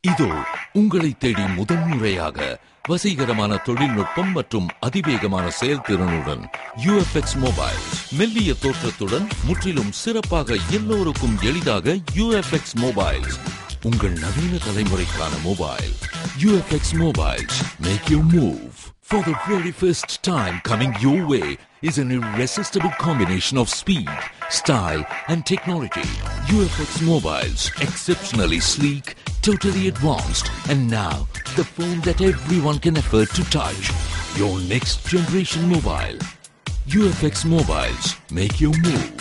இதோ உங்களை தேடி முதன்முறையாக வசீகரமான தொழில்நுட்பம் மற்றும் அதிவேகமான செயல்திறனுடன் யூஎஃப்எக்ஸ் மொபைல் மெல்லிய தோற்றத்துடன் முற்றிலும் சிறப்பாக எல்லோருக்கும் எளிதாக யூஎஃப்எக்ஸ் மொபைல்ஸ் உங்கள் நவீன தலைமுறைக்கான mobile UFX mobiles make you move For the very first time coming your way is an irresistible combination of speed, style and technology. UFX Mobiles, exceptionally sleek, totally advanced and now the phone that everyone can afford to touch. Your next generation mobile. UFX Mobiles, make your move.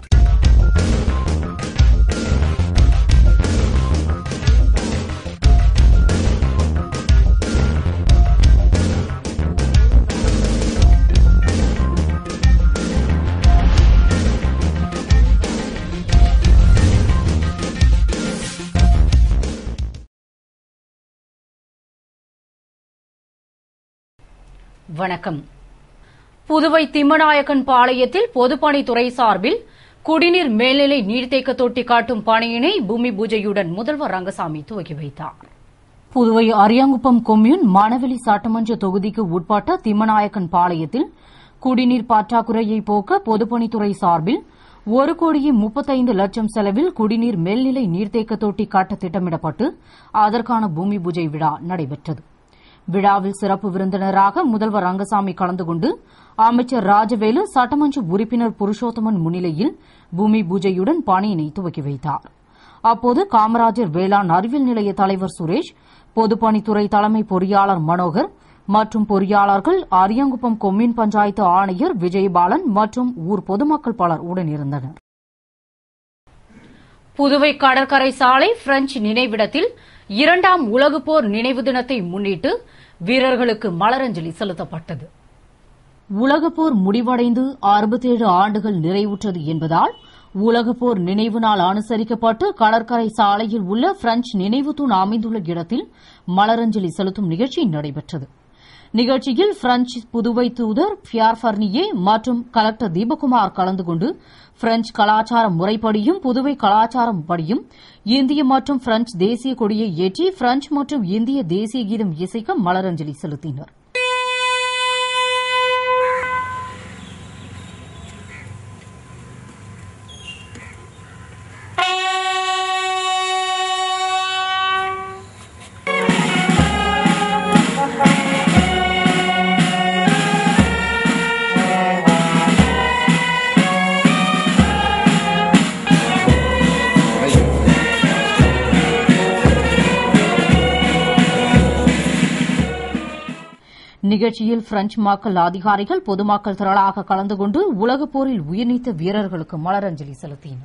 வணக்கம் புதுவை திம்மநாயக்கன் பாளையத்தில் பொதுப்பணித்துறை சார்பில் குடிநீர் மேல்நிலை நீர்த்தேக்க தொட்டி காட்டும் பணியினை பூமி பூஜையுடன் முதல்வர் ரங்கசாமி துவக்கி வைத்தார் புதுவை அரியாங்குப்பம் கொம்யூன் மணவெளி சட்டமன்ற தொகுதிக்கு உட்பட்ட திம்மநாயக்கன் பாளையத்தில் குடிநீர் பற்றாக்குறையை போக்க பொதுப்பணித்துறை சார்பில் ஒரு கோடியே முப்பத்தைந்து லட்சம் செலவில் குடிநீர் மேல்நிலை நீர்த்தேக்க தொட்டி கட்ட திட்டமிடப்பட்டு அதற்கான பூமி பூஜை விழா நடைபெற்றது விழாவில் சிறப்பு விருந்தினராக முதல்வர் ரங்கசாமி கலந்து கொண்டு அமைச்சர் ராஜவேலு சட்டமன்ற உறுப்பினர் புருஷோத்தமன் முன்னிலையில் பூமி பூஜையுடன் பணியினை துவக்கி வைத்தார் அப்போது காமராஜர் வேளாண் அறிவியல் நிலைய தலைவர் சுரேஷ் பொதுப்பணித்துறை தலைமை பொறியாளர் மனோகர் மற்றும் பொறியாளர்கள் அரியாங்குப்பம் கொம்யூன் பஞ்சாயத்து ஆணையர் விஜயபாலன் மற்றும் ஊர் பொதுமக்கள் பலர் உடனிருந்தனர் புதுவை கடற்கரை சாலை பிரெஞ்சு நினைவிடத்தில் இரண்டாம் உலகப் போர் நினைவு தினத்தை முன்னிட்டு வீரர்களுக்கு மலரஞ்சலி செலுத்தப்பட்டது உலகப் போர் முடிவடைந்து அறுபத்தேழு ஆண்டுகள் நிறைவுற்றது என்பதால் உலகப் போர் நினைவு நாள் அனுசரிக்கப்பட்டு கடற்கரை சாலையில் உள்ள பிரெஞ்சு நினைவு தூண் அமைந்துள்ள இடத்தில் மலரஞ்சலி செலுத்தும் நிகழ்ச்சி நடைபெற்றது நிகழ்ச்சியில் பிரெஞ்சு புதுவை தூதர் பியார் ஃபர்னியே மற்றும் கலெக்டர் தீபகுமார் கலந்து கொண்டு பிரெஞ்சு கலாச்சார முறைப்படியும் புதுவை கலாச்சாரம் படியும் இந்திய மற்றும் பிரெஞ்சு தேசிய கொடியை ஏற்றி பிரெஞ்சு மற்றும் இந்திய தேசிய கீதம் இசைக்க மலரஞ்சலி செலுத்தினர் நிகழ்ச்சியில் பிரெஞ்சு மக்கள் அதிகாரிகள் பொதுமக்கள் திரளாக கலந்து கொண்டு உலகப் போரில் உயிர்நீத்த வீரர்களுக்கு மலரஞ்சலி செலுத்தினர்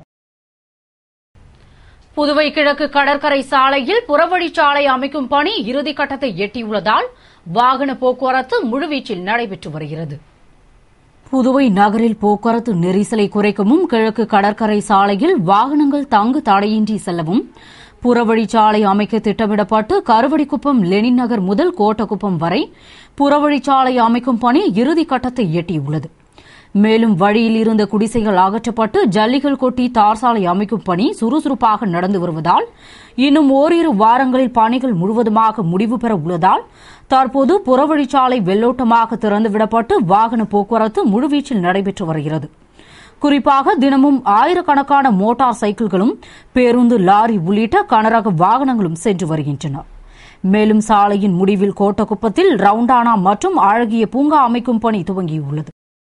புதுவை கிழக்கு கடற்கரை சாலையில் புறவழிச்சாலை அமைக்கும் பணி இறுதிக்கட்டத்தை எட்டியுள்ளதால் வாகன போக்குவரத்து முழுவீச்சில் நடைபெற்று வருகிறது புதுவை நகரில் போக்குவரத்து நெரிசலை குறைக்கவும் கிழக்கு கடற்கரை சாலையில் வாகனங்கள் தங்கு தடையின்றி செல்லவும் புறவழிச்சாலை அமைக்க திட்டமிடப்பட்டு கருவடிக்குப்பம் லெனின் நகர் முதல் கோட்டக்குப்பம் வரை புறவழிச்சாலை அமைக்கும் பணி இறுதிக்கட்டத்தை எட்டியுள்ளது மேலும் வழியில் இருந்த குடிசைகள் அகற்றப்பட்டு ஜல்லிகள் கொட்டி தார்சாலை அமைக்கும் பணி சுறுசுறுப்பாக நடந்து வருவதால் இன்னும் ஓரிரு வாரங்களில் பணிகள் முழுவதுமாக முடிவு பெற உள்ளதால் தற்போது புறவழிச்சாலை வெள்ளோட்டமாக திறந்துவிடப்பட்டு வாகன போக்குவரத்து முழுவீச்சில் நடைபெற்று வருகிறது குறிப்பாக தினமும் ஆயிரக்கணக்கான மோட்டார் சைக்கிள்களும் பேருந்து லாரி உள்ளிட்ட கனரக வாகனங்களும் சென்று வருகின்றன மேலும் சாலையின் முடிவில் கோட்டக்குப்பத்தில் ரவுண்டானா மற்றும் அழகிய பூங்கா அமைக்கும் பணி துவங்கியுள்ளது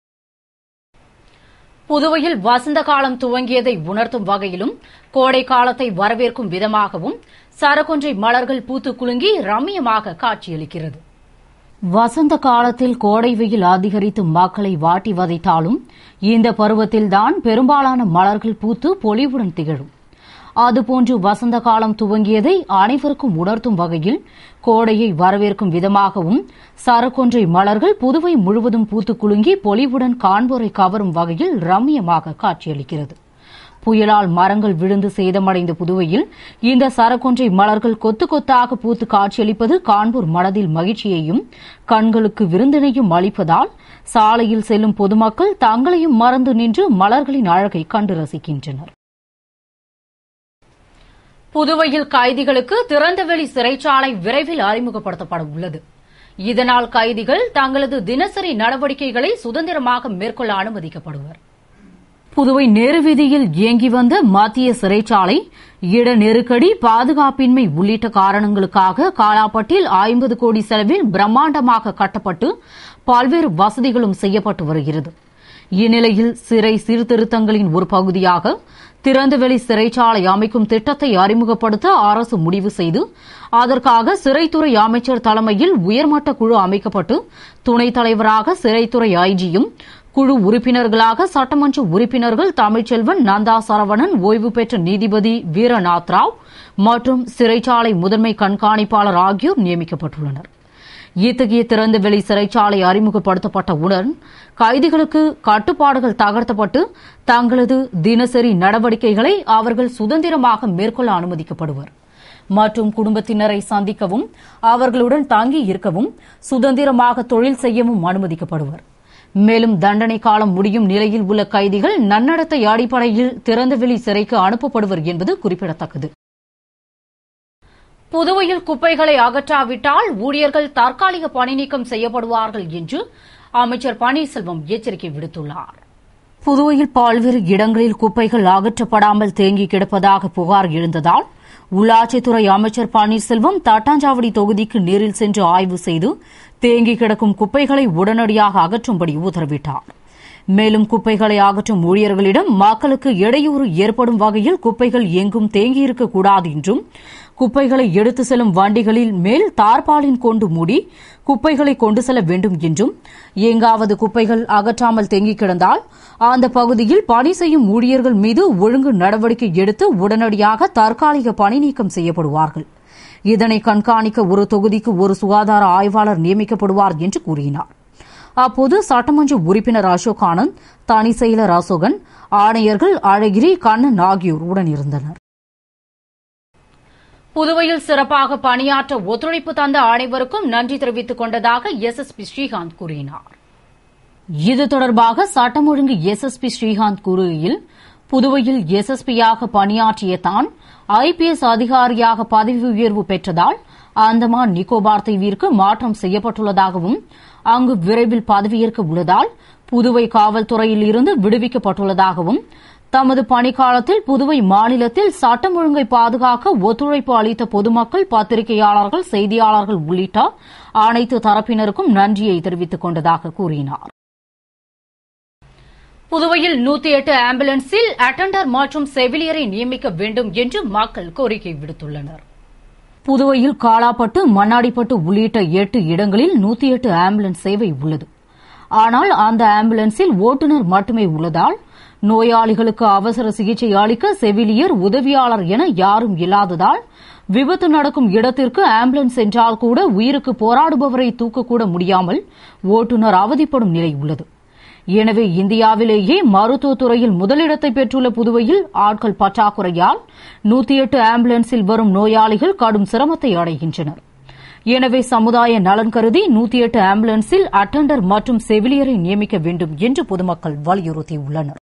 புதுவையில் வசந்த காலம் துவங்கியதை உணர்த்தும் வகையிலும் கோடை காலத்தை வரவேற்கும் விதமாகவும் சரக்கொன்றை மலர்கள் பூத்து குலுங்கி ரம்மியமாக காட்சியளிக்கிறது வசந்த காலத்தில் கோடை வெயில் அதிகரித்து மக்களை வாட்டி வதைத்தாலும் இந்த பருவத்தில்தான் பெரும்பாலான மலர்கள் பூத்து பொலிவுடன் திகழும் அதுபோன்று வசந்த காலம் துவங்கியதை அனைவருக்கும் உணர்த்தும் வகையில் கோடையை வரவேற்கும் விதமாகவும் சரக்கொன்றை மலர்கள் புதுவை முழுவதும் பூத்து குலுங்கி பொலிவுடன் காண்போரை கவரும் வகையில் ரம்மியமாக காட்சியளிக்கிறது புயலால் மரங்கள் விழுந்து சேதமடைந்த புதுவையில் இந்த சரக்கொன்றை மலர்கள் கொத்து கொத்தாக பூத்து காட்சியளிப்பது காண்போர் மனதில் மகிழ்ச்சியையும் கண்களுக்கு விருந்தினையும் அளிப்பதால் சாலையில் செல்லும் பொதுமக்கள் தங்களையும் மறந்து நின்று மலர்களின் அழகை கண்டு ரசிக்கின்றனர் புதுவையில் கைதிகளுக்கு திறந்தவெளி சிறைச்சாலை விரைவில் அறிமுகப்படுத்தப்பட உள்ளது இதனால் கைதிகள் தங்களது தினசரி நடவடிக்கைகளை சுதந்திரமாக மேற்கொள்ள அனுமதிக்கப்படுவர் புதுவை நேரு வீதியில் இயங்கி வந்த மத்திய சிறைச்சாலை இட நெருக்கடி பாதுகாப்பின்மை உள்ளிட்ட காரணங்களுக்காக காலாப்பட்டில் ஐம்பது கோடி செலவில் பிரம்மாண்டமாக கட்டப்பட்டு பல்வேறு வசதிகளும் செய்யப்பட்டு வருகிறது இந்நிலையில் சிறை சீர்திருத்தங்களின் ஒரு பகுதியாக திறந்தவெளி சிறைச்சாலை அமைக்கும் திட்டத்தை அறிமுகப்படுத்த அரசு முடிவு செய்து அதற்காக சிறைத்துறை அமைச்சர் தலைமையில் உயர்மட்ட குழு அமைக்கப்பட்டு துணைத் தலைவராக சிறைத்துறை ஐஜியும் குழு உறுப்பினர்களாக சட்டமன்ற உறுப்பினர்கள் தமிழ்ச்செல்வன் நந்தா சரவணன் ஓய்வு பெற்ற நீதிபதி வீரநாத் ராவ் மற்றும் சிறைச்சாலை முதன்மை கண்காணிப்பாளர் ஆகியோர் நியமிக்கப்பட்டுள்ளனர் இத்தகைய திறந்தவெளி சிறைச்சாலை அறிமுகப்படுத்தப்பட்டவுடன் கைதிகளுக்கு கட்டுப்பாடுகள் தகர்த்தப்பட்டு தங்களது தினசரி நடவடிக்கைகளை அவர்கள் சுதந்திரமாக மேற்கொள்ள அனுமதிக்கப்படுவர் மற்றும் குடும்பத்தினரை சந்திக்கவும் அவர்களுடன் தங்கி இருக்கவும் சுதந்திரமாக தொழில் செய்யவும் அனுமதிக்கப்படுவர் மேலும் தண்டனை காலம் முடியும் நிலையில் உள்ள கைதிகள் நன்னடத்தை அடிப்படையில் திறந்தவெளி சிறைக்கு அனுப்பப்படுவர் என்பது குறிப்பிடத்தக்கது புதுவையில் குப்பைகளை அகற்றாவிட்டால் ஊழியர்கள் தற்காலிக பணிநீக்கம் செய்யப்படுவார்கள் என்று அமைச்சர் பன்னீர்செல்வம் எச்சரிக்கை விடுத்துள்ளார் புதுவையில் பல்வேறு இடங்களில் குப்பைகள் அகற்றப்படாமல் தேங்கி கிடப்பதாக புகார் எழுந்ததால் உள்ளாட்சித்துறை அமைச்சர் பன்னீர்செல்வம் தட்டாஞ்சாவடி தொகுதிக்கு நேரில் சென்று ஆய்வு செய்து தேங்கி கிடக்கும் குப்பைகளை உடனடியாக அகற்றும்படி உத்தரவிட்டார் மேலும் குப்பைகளை அகற்றும் ஊழியர்களிடம் மக்களுக்கு இடையூறு ஏற்படும் வகையில் குப்பைகள் எங்கும் தேங்கியிருக்கக்கூடாது என்றும் குப்பைகளை எடுத்து செல்லும் வண்டிகளில் மேல் தார்பாலின் கொண்டு மூடி குப்பைகளை கொண்டு செல்ல வேண்டும் என்றும் எங்காவது குப்பைகள் அகற்றாமல் தேங்கி கிடந்தால் அந்த பகுதியில் பணி செய்யும் ஊழியர்கள் மீது ஒழுங்கு நடவடிக்கை எடுத்து உடனடியாக தற்காலிக பணி நீக்கம் செய்யப்படுவார்கள் இதனை கண்காணிக்க ஒரு தொகுதிக்கு ஒரு சுகாதார ஆய்வாளர் நியமிக்கப்படுவார் என்று கூறினார் அப்போது சட்டமன்ற உறுப்பினர் அசோக் ஆனந்த் தனி செயலர் அசோகன் ஆணையர்கள் அழகிரி கண்ணன் ஆகியோர் உடனிருந்தனர் புதுவையில் சிறப்பாக பணியாற்ற ஒத்துழைப்பு தந்த அனைவருக்கும் நன்றி தெரிவித்துக் கொண்டதாக எஸ் எஸ் பி ஸ்ரீகாந்த் கூறினார் இது தொடர்பாக சட்டம் ஒழுங்கு எஸ் எஸ் பி ஸ்ரீகாந்த் கூறுகையில் புதுவையில் எஸ்எஸ்பியாக பணியாற்றிய தான் ஐபிஎஸ் அதிகாரியாக பதவி உயர்வு பெற்றதால் அந்தமான் நிக்கோபார் தீவிற்கு மாற்றம் செய்யப்பட்டுள்ளதாகவும் அங்கு விரைவில் பதவியேற்க உள்ளதால் புதுவை காவல்துறையில் இருந்து விடுவிக்கப்பட்டுள்ளதாகவும் தமது பணிக்காலத்தில் புதுவை மாநிலத்தில் சட்டம் ஒழுங்கை பாதுகாக்க ஒத்துழைப்பு அளித்த பொதுமக்கள் பத்திரிகையாளர்கள் செய்தியாளர்கள் உள்ளிட்ட அனைத்து தரப்பினருக்கும் நன்றியை தெரிவித்துக் கொண்டதாக கூறினார் புதுவையில் நூத்தி எட்டு ஆம்புலன்ஸில் அட்டண்டர் மற்றும் செவிலியரை நியமிக்க வேண்டும் என்று மக்கள் கோரிக்கை விடுத்துள்ளனர் புதுவையில் காலாப்பட்டு மண்ணாடிப்பட்டு உள்ளிட்ட எட்டு இடங்களில் நூத்தி எட்டு ஆம்புலன்ஸ் சேவை உள்ளது ஆனால் அந்த ஆம்புலன்ஸில் ஓட்டுநர் மட்டுமே உள்ளதால் நோயாளிகளுக்கு அவசர சிகிச்சை அளிக்க செவிலியர் உதவியாளர் என யாரும் இல்லாததால் விபத்து நடக்கும் இடத்திற்கு ஆம்புலன்ஸ் சென்றால் கூட உயிருக்கு போராடுபவரை தூக்கக்கூட முடியாமல் ஓட்டுநர் அவதிப்படும் நிலை உள்ளது எனவே இந்தியாவிலேயே மருத்துவத் துறையில் முதலிடத்தை பெற்றுள்ள புதுவையில் ஆட்கள் பற்றாக்குறையால் நூத்தி எட்டு ஆம்புலன்ஸில் வரும் நோயாளிகள் கடும் சிரமத்தை அடைகின்றனர் எனவே சமுதாய நலன் கருதி நூத்தி எட்டு ஆம்புலன்ஸில் அட்டண்டர் மற்றும் செவிலியரை நியமிக்க வேண்டும் என்று பொதுமக்கள் வலியுறுத்தியுள்ளனர்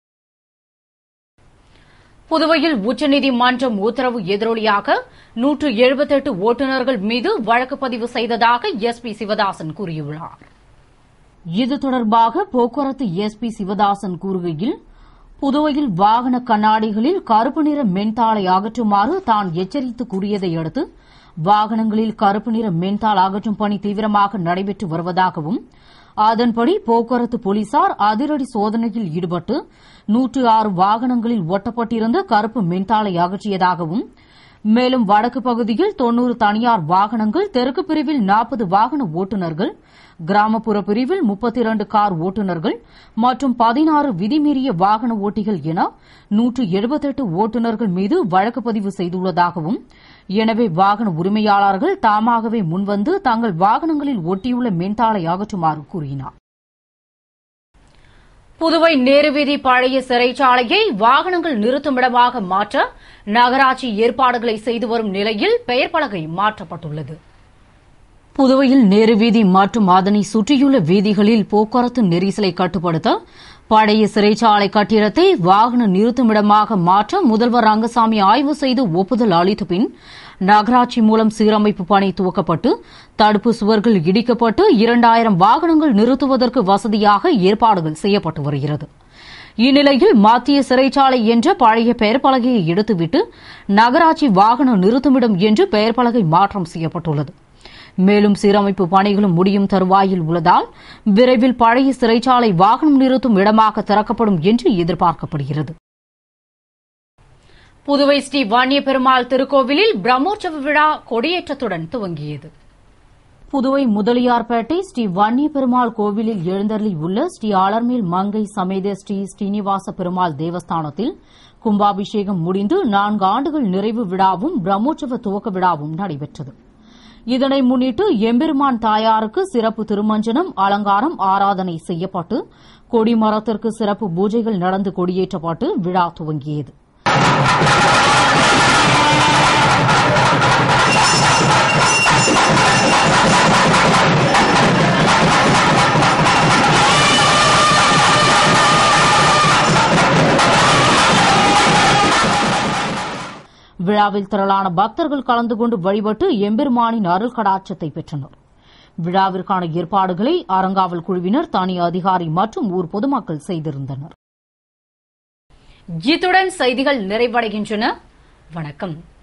புதுவையில் உச்சநீதிமன்றம் உத்தரவு எதிரொலியாக நூற்று எழுபத்தெட்டு ஓட்டுநர்கள் மீது வழக்கு பதிவு செய்ததாக எஸ் பி சிவதாசன் கூறியுள்ளார் இது தொடர்பாக போக்குவரத்து எஸ்பி சிவதாசன் கூறுகையில் புதுவையில் வாகன கண்ணாடிகளில் கருப்பு நிற மென்தாளை அகற்றுமாறு தான் எச்சரித்து கூறியதை அடுத்து வாகனங்களில் கருப்பு நிற மென்தாள் அகற்றும் பணி தீவிரமாக நடைபெற்று வருவதாகவும் அதன்படி போக்குவரத்து போலீசார் அதிரடி சோதனையில் ஈடுபட்டு நூற்று ஆறு வாகனங்களில் ஒட்டப்பட்டிருந்த கருப்பு மென்தாளை அகற்றியதாகவும் மேலும் வடக்கு பகுதியில் தொன்னூறு தனியார் வாகனங்கள் தெற்கு பிரிவில் நாற்பது வாகன ஓட்டுநர்கள் கிராமப்புற பிரிவில் முப்பத்தி இரண்டு கார் ஓட்டுநர்கள் மற்றும் பதினாறு விதிமீறிய வாகன ஓட்டிகள் என நூற்று எழுபத்தெட்டு ஓட்டுநர்கள் மீது வழக்கு பதிவு செய்துள்ளதாகவும் எனவே வாகன உரிமையாளர்கள் தாமாகவே முன்வந்து தங்கள் வாகனங்களில் ஒட்டியுள்ள மென்தாளை அகற்றுமாறு கூறினார் புதுவை நேருவீதி பழைய சிறைச்சாலையை வாகனங்கள் நிறுத்துமிடமாக மாற்ற நகராட்சி ஏற்பாடுகளை செய்து வரும் நிலையில் பெயர் பலகை மாற்றப்பட்டுள்ளது புதுவையில் நேரு வீதி மற்றும் அதனை சுற்றியுள்ள வீதிகளில் போக்குவரத்து நெரிசலை கட்டுப்படுத்த பழைய சிறைச்சாலை கட்டிடத்தை வாகன நிறுத்துமிடமாக மாற்ற முதல்வர் ரங்கசாமி ஆய்வு செய்து ஒப்புதல் அளித்த பின் நகராட்சி மூலம் சீரமைப்பு பணி துவக்கப்பட்டு தடுப்பு சுவர்கள் இடிக்கப்பட்டு இரண்டாயிரம் வாகனங்கள் நிறுத்துவதற்கு வசதியாக ஏற்பாடுகள் செய்யப்பட்டு வருகிறது இந்நிலையில் மத்திய சிறைச்சாலை என்ற பழைய பெயர் பலகையை எடுத்துவிட்டு நகராட்சி வாகன நிறுத்துமிடம் என்று பெயர் பலகை மாற்றம் செய்யப்பட்டுள்ளது மேலும் சீரமைப்பு பணிகளும் முடியும் தருவாயில் உள்ளதால் விரைவில் பழைய சிறைச்சாலை வாகனம் நிறுத்தும் இடமாக திறக்கப்படும் என்று எதிர்பார்க்கப்படுகிறது புதுவை ஸ்ரீ வாணிய பெருமாள் திருக்கோவிலில் பிரம்மோற்சவ விழா கொடியேற்றத்துடன் துவங்கியது புதுவை முதலியார்பேட்டை ஸ்ரீ வன்னிய பெருமாள் கோவிலில் எழுந்தருளி உள்ள ஸ்ரீ ஆலர்மேல் மங்கை சமேத ஸ்ரீ ஸ்ரீனிவாச பெருமாள் தேவஸ்தானத்தில் கும்பாபிஷேகம் முடிந்து நான்கு ஆண்டுகள் நிறைவு விழாவும் பிரம்மோற்சவ துவக்க விழாவும் நடைபெற்றது இதனை முன்னிட்டு எம்பெருமான் தாயாருக்கு சிறப்பு திருமஞ்சனம் அலங்காரம் ஆராதனை செய்யப்பட்டு கொடிமரத்திற்கு சிறப்பு பூஜைகள் நடந்து கொடியேற்றப்பட்டு விழா துவங்கியது விழாவில் திரளான பக்தர்கள் கலந்து கொண்டு வழிபட்டு எம்பெருமானின் அருள் கடாட்சத்தை பெற்றனர் விழாவிற்கான ஏற்பாடுகளை அறங்காவல் குழுவினர் தனி அதிகாரி மற்றும் ஊர் பொதுமக்கள் செய்திருந்தனர் இத்துடன் செய்திகள் நிறைவடைகின்றன வணக்கம்